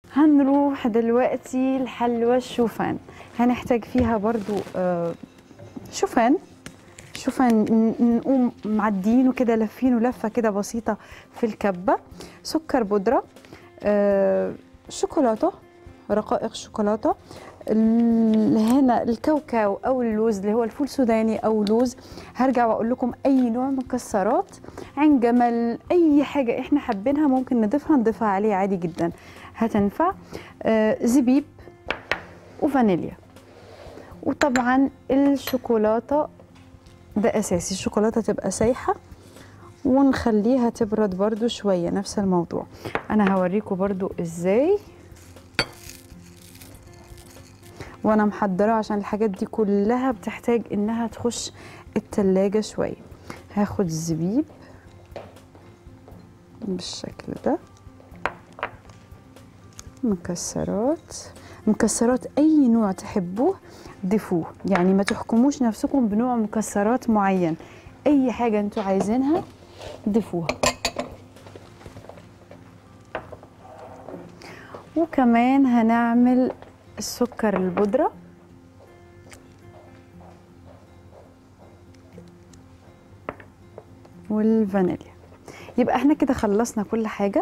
هنروح دلوقتي الحلوى الشوفان هنحتاج فيها برضو آه، شوفان شوفان ن- نقوم معديينه كده لفينه لفه كده بسيطه في الكبه سكر بودره آه، شوكولاته رقائق شوكولاته ال- هنا الكاوكاو او اللوز اللي هو الفول سوداني او لوز هرجع واقول لكم اي نوع مكسرات عين جمل اي حاجه احنا حابينها ممكن نضيفها نضيفها عليه عادي جدا هتنفع آه، زبيب وفانيليا وطبعا الشوكولاته ده اساسي الشوكولاته تبقى سايحه ونخليها تبرد برضو شويه نفس الموضوع انا هوريكم برضو ازاي وانا محضره عشان الحاجات دي كلها بتحتاج انها تخش التلاجة شويه هاخد الزبيب بالشكل ده مكسرات مكسرات اي نوع تحبوه ضيفوه يعني ما تحكموش نفسكم بنوع مكسرات معين اي حاجه انتوا عايزينها ضيفوها وكمان هنعمل السكر البودره والفانيليا يبقى احنا كده خلصنا كل حاجه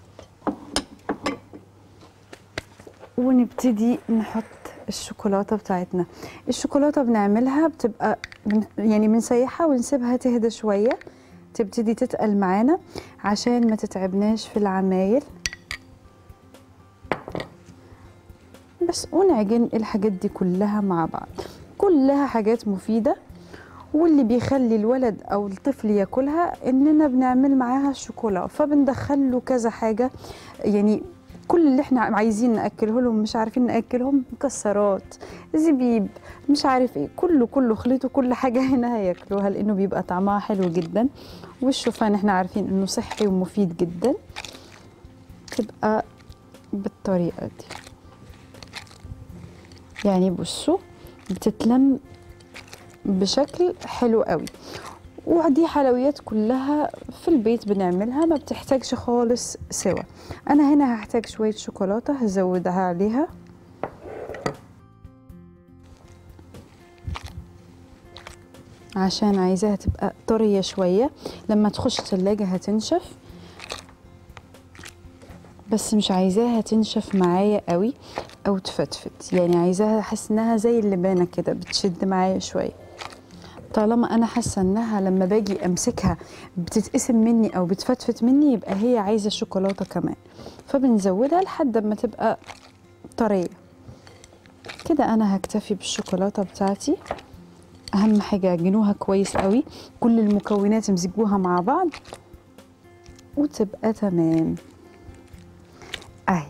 ونبتدي نحط الشوكولاته بتاعتنا الشوكولاته بنعملها بتبقى بن يعني بنسيحها ونسيبها تهدى شويه تبتدي تتقل معانا عشان ما تتعبناش في العمايل بس ونعجن الحاجات دي كلها مع بعض كلها حاجات مفيده واللي بيخلي الولد او الطفل ياكلها اننا بنعمل معاها الشوكولا فبندخل له كذا حاجه يعني كل اللي احنا عايزين ناكله لهم مش عارفين ناكلهم مكسرات زبيب مش عارف ايه كله كله خليطه كل حاجه هنا هياكلوها لانه بيبقى طعمها حلو جدا والشوفان احنا عارفين انه صحي ومفيد جدا تبقى بالطريقه دي يعني بصوا بتتلم بشكل حلو قوي ودي حلويات كلها في البيت بنعملها ما بتحتاجش خالص سوا انا هنا هحتاج شويه شوكولاته هزودها عليها عشان عايزاها تبقى طريه شويه لما تخش الثلاجه هتنشف بس مش عايزاها تنشف معايا قوي او تفتفت يعني عايزاها احس انها زي اللبانه كده بتشد معايا شويه طالما انا حاسه انها لما باجي امسكها بتتقسم مني او بتفتفت مني يبقى هي عايزه شوكولاته كمان فبنزودها لحد ما تبقى طريه كده انا هكتفي بالشوكولاته بتاعتي اهم حاجه عجنوها كويس قوي كل المكونات امزجوها مع بعض وتبقى تمام اهي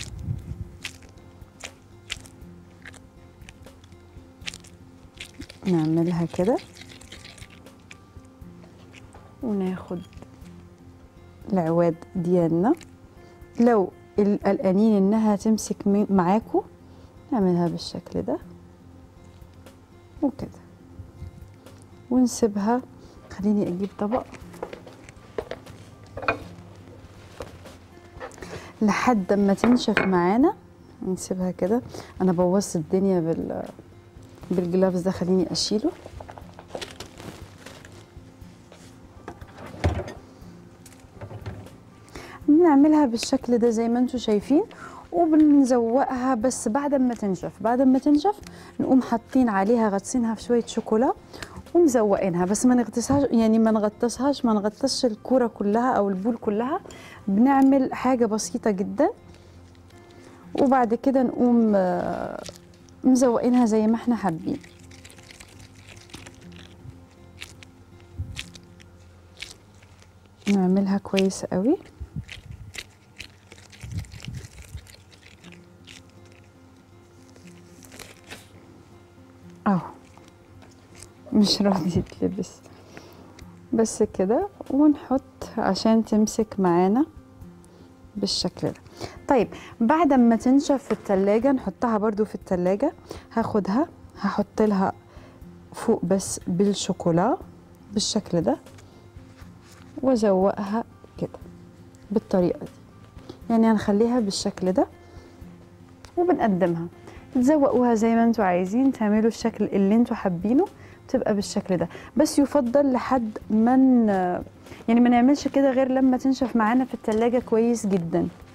نعملها كده وناخد العواد ديالنا لو ال- قلقانين انها تمسك مي- معاكو نعملها بالشكل ده وكده ونسيبها خليني اجيب طبق لحد ما تنشف معانا نسيبها كده انا بوظت الدنيا بال بالجلافز ده خليني اشيله بنعملها بالشكل ده زي ما انتم شايفين وبنزوقها بس بعد ما تنشف بعد ما تنشف نقوم حاطين عليها غطسينها في شويه شوكولا ومزوقينها بس ما نغطسهاش يعني ما نغطسهاش ما نغطسش الكوره كلها او البول كلها بنعمل حاجه بسيطه جدا وبعد كده نقوم آه، مزوقينها زي ما احنا حابين نعملها كويس قوي اهو مش راضي يتلبس بس كده ونحط عشان تمسك معانا بالشكل ده طيب بعد ما تنشف في التلاجة نحطها برضو في التلاجة هاخدها هحط لها فوق بس بالشوكولا بالشكل ده وازوقها كده بالطريقة دي يعني هنخليها بالشكل ده وبنقدمها تزوقوها زي ما انتوا عايزين تعملوا الشكل اللي انتوا حابينه تبقى بالشكل ده بس يفضل لحد ما ن- يعني ما نعملش كده غير لما تنشف معانا في التلاجة كويس جدا